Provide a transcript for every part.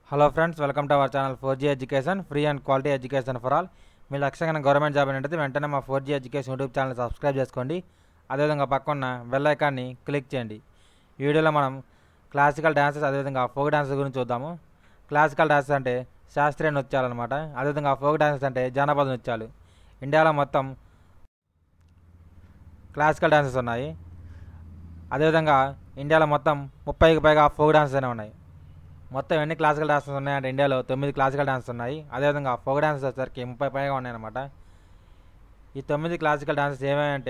hello friends welcome to our channel four G education free and quality education for all మీ లక్ష్యంగా government job ఏంటంటే వెంటనే మా four G education YouTube channel subscribe చేసుకోండి అదేవిధంగా పక్కన్న bell ఐకాన్ని క్లిక్ చేయండి ఈ వీడియోలో మనం క్లాసికల్ డ్యాన్సెస్ అదేవిధంగా ఫోక్ డాన్సెస్ గురించి చూద్దాము క్లాసికల్ డాన్సెస్ అంటే శాస్త్రీయ నృత్యాలు అనమాట అదేవిధంగా ఫోక్ డాన్సెస్ అంటే జానపద నృత్యాలు ఇండియాలో మొత్తం క్లాసికల్ డాన్సెస్ ఉన్నాయి అదేవిధంగా ఇండియాలో మొత్తం ముప్పైకి పైగా ఫోక్ డాన్సెస్ అనేవి ఉన్నాయి మొత్తం ఎన్ని క్లాసికల్ డాన్సెస్ ఉన్నాయంటే ఇండియాలో తొమ్మిది క్లాసికల్ డాన్సెస్ ఉన్నాయి అదేవిధంగా ఫోక్ డాన్సెస్ వచ్చేసరికి ముప్పై పైగా ఉన్నాయన్నమాట ఈ తొమ్మిది క్లాసికల్ డాన్సెస్ ఏమేమంటే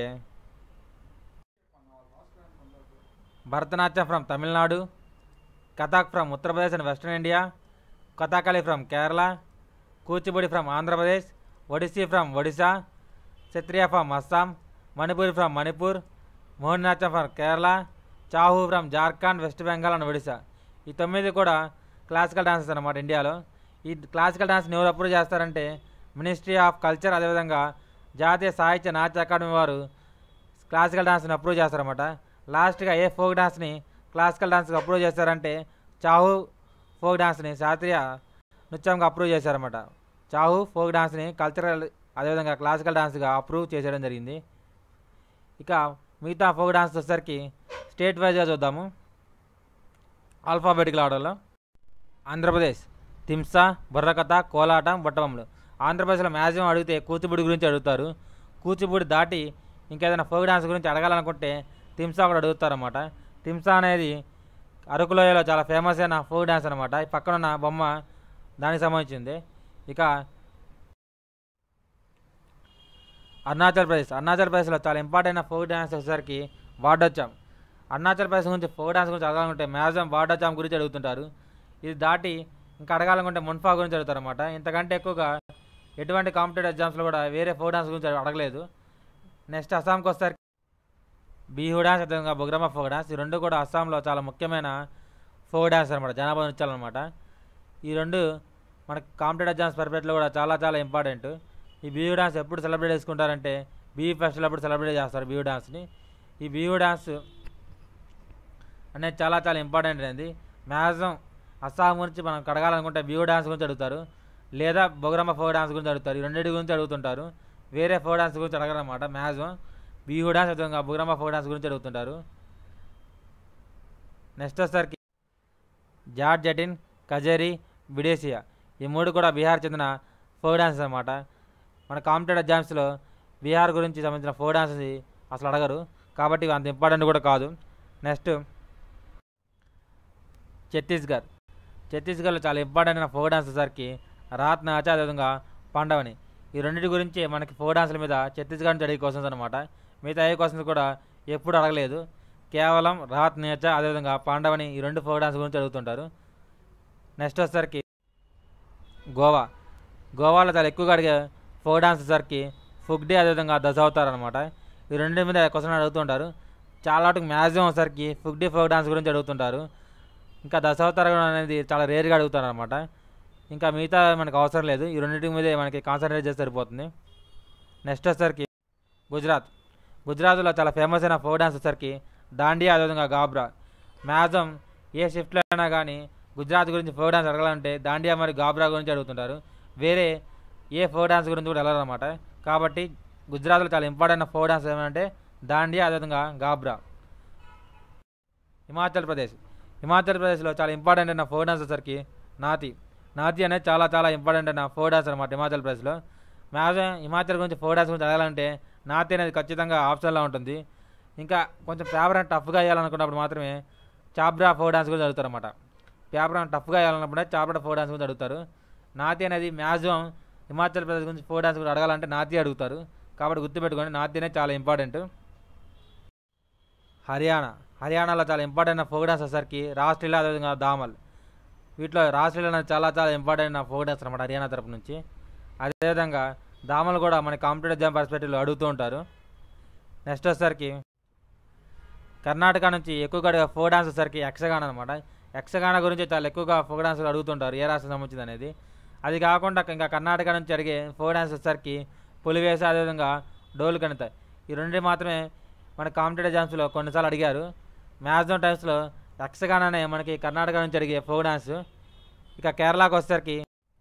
Bharatanatyam from Tamil Nadu Kathak from Uttar Pradesh and western India Kathakali from Kerala Kuchipudi from Andhra Pradesh Odissi from Odisha Kshatriya from Assam Manipuri from Manipur Mohiniyattam from Kerala Chhau from Jharkhand west Bengal and Odisha ఈ తొమ్మిది కూడా క్లాసికల్ డాన్సెస్ అనమాట ఇండియాలో ఈ క్లాసికల్ డాన్స్ని ఎవరు అప్రూవ్ చేస్తారంటే మినిస్ట్రీ ఆఫ్ కల్చర్ అదేవిధంగా జాతీయ సాహిత్య నాట్య అకాడమీ వారు క్లాసికల్ డాన్స్ని అప్రూవ్ చేస్తారన్నమాట లాస్ట్గా ఏ ఫోక్ డాన్స్ని క్లాసికల్ డాన్స్కి అప్రూవ్ చేస్తారంటే చాహు ఫోక్ డాన్స్ని శాస్త్రీయ నృత్యంగా అప్రూవ్ చేశారన్నమాట చాహు ఫోక్ డాన్స్ని కల్చరల్ అదేవిధంగా క్లాసికల్ డాన్స్గా అప్రూవ్ చేసేయడం జరిగింది ఇక మిగతా ఫోక్ డాన్స్ వచ్చేసరికి స్టేట్ వైజ్గా చూద్దాము ఆల్ఫాబెటికల్ ఆర్డర్లో ఆంధ్రప్రదేశ్ తింసా బుర్రకథ కోలాటం బొట్టబొమ్మలు ఆంధ్రప్రదేశ్లో మ్యాక్సిమం అడిగితే కూచిపూడి గురించి అడుగుతారు కూచిపూడి దాటి ఇంకేదైనా ఫోక్ డాన్స్ గురించి అడగాలనుకుంటే తింసా కూడా అడుగుతారన్నమాట తింసా అనేది అరకులోయలో చాలా ఫేమస్ అయిన ఫోక్ డాన్స్ అనమాట ఈ పక్కన ఉన్న బొమ్మ దానికి సంబంధించింది ఇక అరుణాచల్ ప్రదేశ్ అరుణాచల్ ప్రదేశ్లో చాలా ఇంపార్టెంట్ అయిన ఫోక్ డాన్స్ వచ్చేసరికి వాడొచ్చాం అరుణాచల్ ప్రదేశ్ గురించి ఫోక్ డాన్స్ గురించి అడగాలనుకుంటే మ్యాక్సిమం వాడొచ్చాం గురించి అడుగుతుంటారు ఇది దాటి ఇంకా అడగాలనుకుంటే మున్ఫా గురించి అడుగుతారు అనమాట ఇంతకంటే ఎక్కువగా ఎటువంటి కాంపిటేటివ్ ఎగ్జామ్స్లో కూడా వేరే ఫోక్ డాన్స్ గురించి అడగలేదు నెక్స్ట్ అస్సాంకి వస్తారు బీహు డాన్స్ అదేవిధంగా బుగ్రమ ఫోక్ డాన్స్ ఈ రెండు కూడా అస్సాంలో చాలా ముఖ్యమైన ఫోక్ డాన్స్ అనమాట జనాభా నృత్యాలు అనమాట ఈ రెండు మనకి కాంపిటేటివ్ ఎగ్జామ్స్ పర్ఫెక్ట్లో కూడా చాలా చాలా ఇంపార్టెంట్ ఈ బీహు డాన్స్ ఎప్పుడు సెలబ్రేట్ చేసుకుంటారంటే బీహు ఫెస్టివల్ అప్పుడు సెలబ్రేట్ చేస్తారు బీహు డాన్స్ని ఈ బీహు డాన్స్ అనేది చాలా చాలా ఇంపార్టెంట్ అనేది మ్యాక్సిమం అస్సాం గురించి మనం కడగాలనుకుంటే బీహు డాన్స్ గురించి అడుగుతారు లేదా బొగరమ్మ ఫోక్ డాన్స్ గురించి అడుగుతారు ఈ రెండింటి గురించి అడుగుతుంటారు వేరే ఫోక్ డాన్స్ గురించి అడగరన్నమాట మ్యాక్సిమం బీహు డాన్స్ విధంగా బుగ్రమ్మ ఫోక్ డాన్స్ గురించి అడుగుతుంటారు నెక్స్ట్ వచ్చేసరికి జాట్ జటిన్ కజేరి విడేసియా ఈ మూడు కూడా బీహార్ చెందిన ఫోక్ డాన్స్ అనమాట మన కాంపిటేటివ్ ఎగ్జామ్స్లో బీహార్ గురించి సంబంధించిన ఫోక్ డాన్స్ అసలు అడగరు కాబట్టి ఇవి అంత ఇంపార్టెంట్ కూడా కాదు నెక్స్ట్ ఛత్తీస్గఢ్ ఛత్తీస్గఢ్లో చాలా ఇంపార్టెంట్ అయిన ఫోక్ డాన్స్ వచ్చేసరికి రాత్ నాచ అదేవిధంగా పాండవని ఈ రెండింటి గురించి మనకి ఫోక్ డాన్స్ల మీద ఛత్తీస్గఢ్ నుంచి అడిగే క్వశ్చన్స్ అనమాట మిగతా ఏ క్వశ్చన్స్ కూడా ఎప్పుడు అడగలేదు కేవలం రాత్ నేచ అదేవిధంగా పాండవని ఈ రెండు ఫోక్ డాన్స్ గురించి అడుగుతుంటారు నెక్స్ట్ వచ్చేసరికి గోవా గోవాలో చాలా ఎక్కువగా అడిగే ఫోక్ డాన్స్ వచ్చేసరికి ఫుక్ డే అదేవిధంగా దశావతార్ అనమాట ఈ రెండు మీద క్వశ్చన్ అడుగుతుంటారు చాలా వాటికి మ్యాక్సిమం వచ్చేసరికి ఫుక్ డే ఫోక్ డాన్స్ గురించి అడుగుతుంటారు ఇంకా దశావతారం అనేది చాలా రేర్గా అడుగుతారు అనమాట ఇంకా మిగతా మనకు అవసరం లేదు ఈ రెండింటి మీదే మనకి కాన్సన్ట్రేట్ చేస్తే సరిపోతుంది నెక్స్ట్ వచ్చేసరికి గుజరాత్ గుజరాత్లో చాలా ఫేమస్ అయిన ఫోక్ డాన్స్ వచ్చేసరికి దాండియా అదేవిధంగా గాబ్రా మ్యాక్సిమం ఏ షిఫ్ట్లో అయినా కానీ గుజరాత్ గురించి ఫోక్ డాన్స్ అడగాలంటే దాండియా మరియు గాబ్రా గురించి అడుగుతుంటారు వేరే ఏ ఫోక్ డాన్స్ గురించి కూడా వెళ్ళాలన్నమాట కాబట్టి గుజరాత్లో చాలా ఇంపార్టెంట్ అయిన ఫోక్ డాన్స్ ఏమంటే దాండియా అదేవిధంగా గాబ్రా హిమాచల్ ప్రదేశ్ హిమాచల్ ప్రదేశ్లో చాలా ఇంపార్టెంట్ అయిన ఫోక్ డాన్స్ వచ్చేసరికి నాతి నాతి అనేది చాలా చాలా ఇంపార్టెంట్ అయిన ఫోక్ డాన్స్ అనమాట హిమాచల్ ప్రదేశ్లో మ్యాక్సిమం హిమాచల్ గురించి ఫోక్ డాన్స్ గురించి అడగాలంటే నాతి అనేది ఖచ్చితంగా ఆప్షన్లో ఉంటుంది ఇంకా కొంచెం పేపర్ టఫ్గా వేయాలనుకున్నప్పుడు మాత్రమే చాబ్రా ఫోక్ డాన్స్ గురించి అడుగుతారన్నమాట పేపర్ టఫ్గా వేయాలన్నప్పుడే చాబ్రా ఫోక్ డాన్స్ గురించి అడుగుతారు నాతి అనేది మ్యాక్సిమం హిమాచల్ ప్రదేశ్ గురించి ఫోక్ డాన్స్ గురించి అడగాలంటే నాతి అడుగుతారు కాబట్టి గుర్తుపెట్టుకోండి నాతి అనేది చాలా ఇంపార్టెంట్ హర్యానా హర్యానాలో చాలా ఇంపార్టెంట్ అయిన ఫోక్ డాన్స్ వచ్చేసరికి రాష్ట్రీల అదేవిధంగా దామల్ వీటిలో రాష్ట్రీల అనేది చాలా చాలా ఇంపార్టెంట్ అయిన ఫోక్ డాన్స్ అనమాట హర్యానా తరపు నుంచి అదేవిధంగా దామలు కూడా మన కాంపిటేటివ్ ఎగ్జామ్ పర్స్పెక్టివ్లో అడుగుతూ ఉంటారు నెక్స్ట్ వచ్చేసరికి కర్ణాటక నుంచి ఎక్కువగా అడిగే ఫోక్ డాన్స్ వచ్చేసరికి యక్షగాన అనమాట యక్షగాన గురించి చాలా ఎక్కువగా ఫోక్ డాన్సులు అడుగుతుంటారు ఏ రాష్ట్రం సంబంధించింది అనేది అది కాకుండా ఇంకా కర్ణాటక నుంచి అడిగే ఫోక్ డాన్స్ వచ్చేసరికి పులివేస అదేవిధంగా డోలు కణిత ఈ రెండు మాత్రమే మన కాంపిటేటివ్ ఎగ్జామ్స్లో కొన్నిసార్లు అడిగారు మ్యాక్సిమం టైమ్స్లో యక్షగాన అనే మనకి కర్ణాటక నుంచి అడిగే ఫోక్ డాన్స్ ఇక కేరళకు వచ్చేసరికి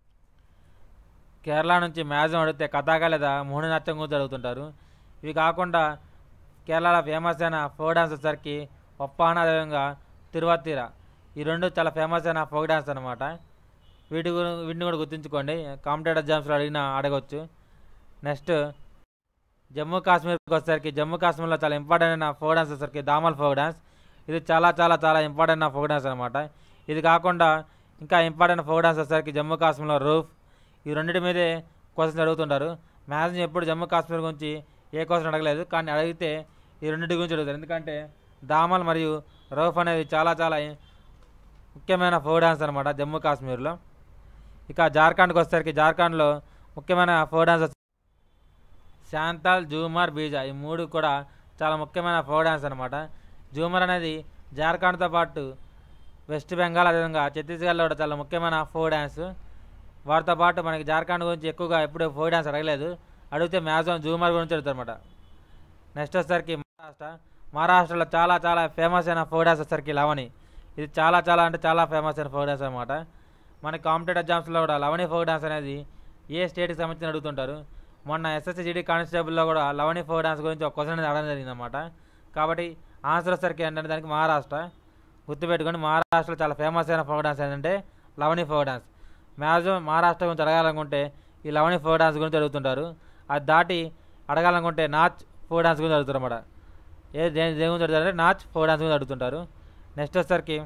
కేరళ నుంచి మ్యాక్సిమం అడిగితే కథాక లేదా మోహిని నాట్యం గురించి అడుగుతుంటారు ఇవి కాకుండా కేరళలో ఫేమస్ అయిన ఫోక్ డాన్స్ వచ్చేసరికి ఒప్పాన అదేవిధంగా తిరువత్తీర ఈ రెండు చాలా ఫేమస్ అయిన ఫోక్ డాన్స్ అనమాట వీటి గురి వీటిని కూడా గుర్తుంచుకోండి కాంపిటేటివ్ ఎగ్జామ్స్లో అడిగినా అడగవచ్చు నెక్స్ట్ జమ్మూ కాశ్మీర్కి వచ్చేసరికి జమ్మూ కాశ్మీర్లో చాలా ఇంపార్టెంట్ అయిన ఫోక్ డాన్స్ వచ్చేసరికి దామల్ ఫోక్ డాన్స్ ఇది చాలా చాలా చాలా ఇంపార్టెంట్ అయిన ఫోక్ డాన్స్ అనమాట ఇది కాకుండా ఇంకా ఇంపార్టెంట్ ఫోక్ డాన్స్ వచ్చేసరికి జమ్మూ కాశ్మీర్లో రూఫ్ ఈ రెండింటి మీదే క్వశ్చన్స్ అడుగుతుంటారు మ్యాథ్స్ ఎప్పుడు జమ్మూ కాశ్మీర్ గురించి ఏ క్వశ్చన్ అడగలేదు కానీ అడిగితే ఈ రెండింటి గురించి అడుగుతారు ఎందుకంటే దామల్ మరియు రౌఫ్ అనేది చాలా చాలా ముఖ్యమైన ఫోక్ డాన్స్ అనమాట జమ్మూ కాశ్మీర్లో ఇక జార్ఖండ్కి వచ్చేసరికి జార్ఖండ్లో ముఖ్యమైన ఫోక్ డాన్స్ వచ్చి శాంతాల్ జూమర్ బీజా ఈ మూడు కూడా చాలా ముఖ్యమైన ఫోక్ డాన్స్ అనమాట జూమర్ అనేది జార్ఖండ్తో పాటు వెస్ట్ బెంగాల్ అదేవిధంగా ఛత్తీస్గఢ్లో కూడా చాలా ముఖ్యమైన ఫోక్ డ్యాన్స్ వాటితో పాటు మనకి జార్ఖండ్ గురించి ఎక్కువగా ఎప్పుడు ఫోక్ డ్యాన్స్ అడగలేదు అడిగితే మ్యాక్సిమం జూమర్ గురించి అడుగుతారు అనమాట నెక్స్ట్ వచ్చేసరికి మహారాష్ట్ర మహారాష్ట్రలో చాలా చాలా ఫేమస్ అయిన ఫోక్ డ్యాన్స్ వచ్చేసరికి లవణి ఇది చాలా చాలా అంటే చాలా ఫేమస్ అయిన ఫోక్ డ్యాన్స్ అనమాట మన కాంపిటేటివ్ ఎగ్జామ్స్లో కూడా లవణి ఫోక్ డ్యాన్స్ అనేది ఏ స్టేట్కి సంబంధించి అడుగుతుంటారు మొన్న ఎస్ఎస్సి జీడీ కానిస్టేబుల్లో కూడా లవణి ఫోక్ డ్యాన్స్ గురించి ఒక క్వశ్చన్ అనేది అడగడం జరిగిందన్నమాట కాబట్టి ఆన్సర్ వచ్చేసరికి ఏంటంటే దానికి మహారాష్ట్ర గుర్తుపెట్టుకొని మహారాష్ట్రలో చాలా ఫేమస్ అయిన ఫోక్ డాన్స్ ఏంటంటే Lavani folk dance maximum Maharashtra గురించి అడగాలనుకుంటే ఈ లవణి ఫోక్ డాన్స్ గురించి అడుగుతుంటారు అది దాటి అడగాలనుకుంటే నాచ్ ఫోక్ డాన్స్ గురించి అడుగుతారు అన్నమాట ఏ దేని దేని గురించి అడుగుతారంటే నాచ్ ఫోక్ డాన్స్ గురించి అడుగుతుంటారు నెక్స్ట్ వచ్చేసరికి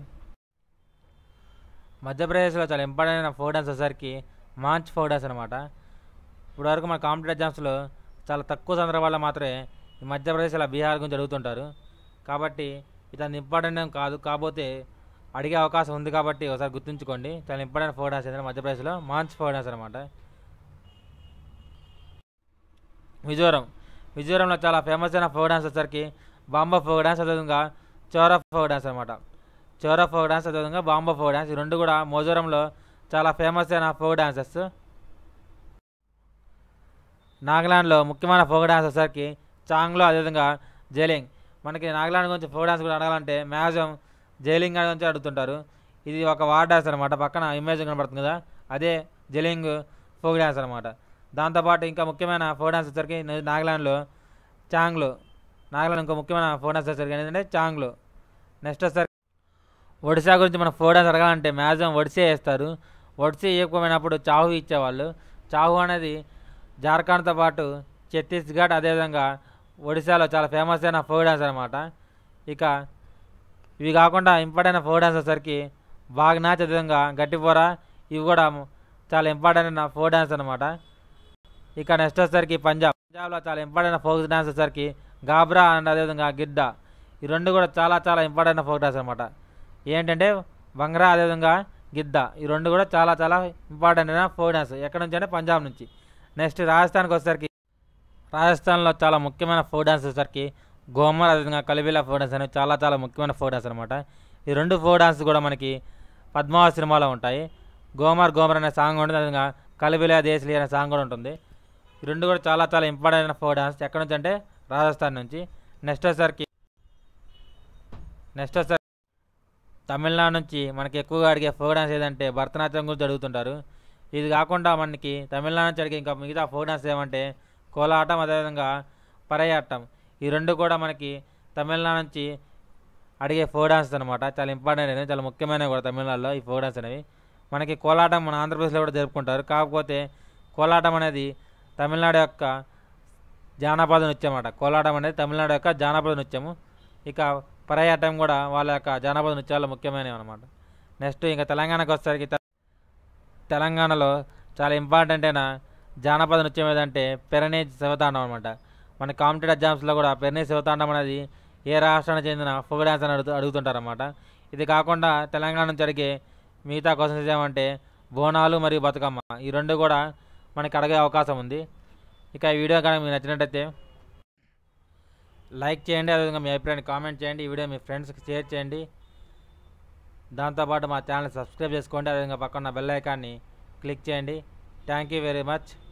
మధ్యప్రదేశ్లో చాలా ఇంపార్టెంట్ అయిన ఫోక్ డాన్స్ వచ్చేసరికి మాంచ్ ఫోక్ డాన్స్ అనమాట ఇప్పటివరకు మన కాంపిటేటివ్ ఎగ్జామ్స్లో చాలా తక్కువ సందర్భాల్లో మాత్రమే ఈ మధ్యప్రదేశ్ అలా బీహార్ గురించి అడుగుతుంటారు కాబట్టి ఇతను ఇంపార్టెంట్ ఏం కాదు కాకపోతే అడిగే అవకాశం ఉంది కాబట్టి ఒకసారి గుర్తుంచుకోండి చాలా ఇంపార్టెంట్ ఫోక్ డాన్స్ ఏంటంటే మధ్యప్రదేశ్లో మాంచ్ ఫోక్ డాన్స్ అనమాట మిజోరం మిజోరంలో చాలా ఫేమస్ అయిన ఫోక్ డాన్స్ వచ్చేసరికి బాంబా ఫోక్ డాన్స్ అదేవిధంగా చోరా ఫోక్ డాన్స్ అనమాట చోరా ఫోక్ డాన్స్ అదేవిధంగా బాంబా ఫోక్ డాన్స్ ఈ రెండు కూడా మిజోరంలో చాలా ఫేమస్ అయిన ఫోక్ డాన్సెస్ నాగాలాండ్లో ముఖ్యమైన ఫోక్ డాన్స్ వచ్చేసరికి చాంగ్లో అదేవిధంగా జైలింగ్ మనకి నాగాలాండ్ గురించి ఫోక్ డాన్స్ కూడా అడగాలంటే మ్యాక్సిమం జైలింగ్ గురించి అడుగుతుంటారు ఇది ఒక వార్ డాన్స్ అనమాట పక్కన ఇమేజ్ కనబడుతుంది కదా అదే జైలింగ్ ఫోక్ డాన్స్ అనమాట దాంతోపాటు ఇంకా ముఖ్యమైన ఫోక్ డాన్స్ వచ్చేసరికి న- నాగాలాండ్లో చాంగ్లు నాగాలాండ్ ఇంకో ముఖ్యమైన ఫోక్ డాన్స్ వచ్చేసరికి ఏంటంటే చాంగ్లు నెక్స్ట్ వచ్చేసరికి ఒడిశా గురించి మనం ఫోక్ డాన్స్ అడగాలంటే మ్యాక్సిమం ఒడిసే వేస్తారు ఒడిసే ఇవ్వకపోయినప్పుడు చాహు ఇచ్చేవాళ్ళు చాహు అనేది జార్ఖండ్తో పాటు ఛత్తీస్గఢ్ అదేవిధంగా ఒడిశాలో చాలా ఫేమస్ అయిన ఫోక్ డాన్స్ అనమాట ఇక ఇవి కాకుండా ఇంపార్టెంట్ అయిన ఫోక్ డాన్స్ వచ్చేసరికి బాగ్నాచ్ అదేవిధంగా గట్టిపోర ఇవి కూడా చాలా ఇంపార్టెంట్ అయిన ఫోక్ డాన్స్ అనమాట ఇక నెక్స్ట్ వచ్చేసరికి పంజాబ్ పంజాబ్లో చాలా ఇంపార్టెంట్ అయిన ఫోక్ డాన్స్ వచ్చేసరికి గాబ్రా అండ్ అదేవిధంగా గిడ్డ ఈ రెండు కూడా చాలా చాలా ఇంపార్టెంట్ అయిన ఫోక్ డాన్స్ అనమాట ఏంటంటే బంగ్రా అదేవిధంగా గిద్ద ఈ రెండు కూడా చాలా చాలా ఇంపార్టెంట్ అయిన ఫోక్ డాన్స్ ఎక్కడి నుంచి అంటే పంజాబ్ నుంచి నెక్స్ట్ రాజస్థాన్కి వచ్చేసరికి రాజస్థాన్లో చాలా ముఖ్యమైన ఫోక్ డాన్స్ వచ్చేసరికి గోమర్ అదేవిధంగా కలిబిలా ఫోక్ డాన్స్ అనేవి చాలా చాలా ముఖ్యమైన ఫోక్ డాన్స్ అనమాట ఈ రెండు ఫోక్ డాన్స్ కూడా మనకి పద్మావతి సినిమాలో ఉంటాయి గోమర్ గోమర్ అనే సాంగ్ ఉంటుంది అదేవిధంగా కలిబిలా దేశలి అనే సాంగ్ కూడా ఉంటుంది ఈ రెండు కూడా చాలా చాలా ఇంపార్టెంట్ అయిన ఫోక్ డాన్స్ ఎక్కడి నుంచి అంటే రాజస్థాన్ నుంచి నెక్స్ట్ వచ్చేసరికి నెక్స్ట్ వచ్చేసరికి తమిళనాడు నుంచి మనకి ఎక్కువగా అడిగే ఫోక్ డాన్స్ ఏదంటే భరతనాట్యం గురించి అడుగుతుంటారు ఇది కాకుండా మనకి తమిళనాడు నుంచి అడిగే ఇంకా మిగతా ఫోక్ డాన్స్ ఏమంటే కోలాటం అదేవిధంగా పరయాటం ఈ రెండు కూడా మనకి తమిళనాడు నుంచి అడిగే ఫోక్ డాన్స్ అనమాట చాలా ఇంపార్టెంట్ అనేవి చాలా ముఖ్యమైనవి కూడా తమిళనాడులో ఈ ఫోక్ డాన్స్ అనేవి మనకి కోలాటం మన ఆంధ్రప్రదేశ్లో కూడా జరుపుకుంటారు కాకపోతే కోలాటం అనేది తమిళనాడు యొక్క జానపద నృత్యం అన్నమాట కోలాటం అనేది తమిళనాడు యొక్క జానపద నృత్యము ఇక పరయాటం కూడా వాళ్ళ యొక్క జానపద నృత్యాల్లో ముఖ్యమైనవి అనమాట నెక్స్ట్ ఇంకా తెలంగాణకు వచ్చేసరికి తె- తెలంగాణలో చాలా ఇంపార్టెంట్ అయిన జానపద నృత్యం ఏదంటే పెరణి శివతాండం అనమాట మన కాంపిటేటివ్ ఎగ్జామ్స్లో కూడా పెరణి శివతాండం అనేది ఏ రాష్ట్రానికి చెందిన ఫోక్ డ్యాన్స్ అని అడుగుతూ అడుగుతుంటారన్నమాట ఇది కాకుండా తెలంగాణ నుంచి అడిగే మిగతా క్వశ్చన్స్ ఏమంటే బోనాలు మరియు బతుకమ్మ ఈ రెండు కూడా మనకి అడిగే అవకాశం ఉంది ఇక ఈ వీడియో కనుక మీకు నచ్చినట్టయితే లైక్ చేయండి అదేవిధంగా మీ అభిప్రాయాన్ని కామెంట్ చేయండి ఈ వీడియో మీ ఫ్రెండ్స్కి షేర్ చేయండి దాంతోపాటు మా ఛానల్ సబ్స్క్రైబ్ చేసుకోండి అదేవిధంగా పక్కన బెల్ ఐకాన్ని క్లిక్ చేయండి థ్యాంక్ యూ వెరీ మచ్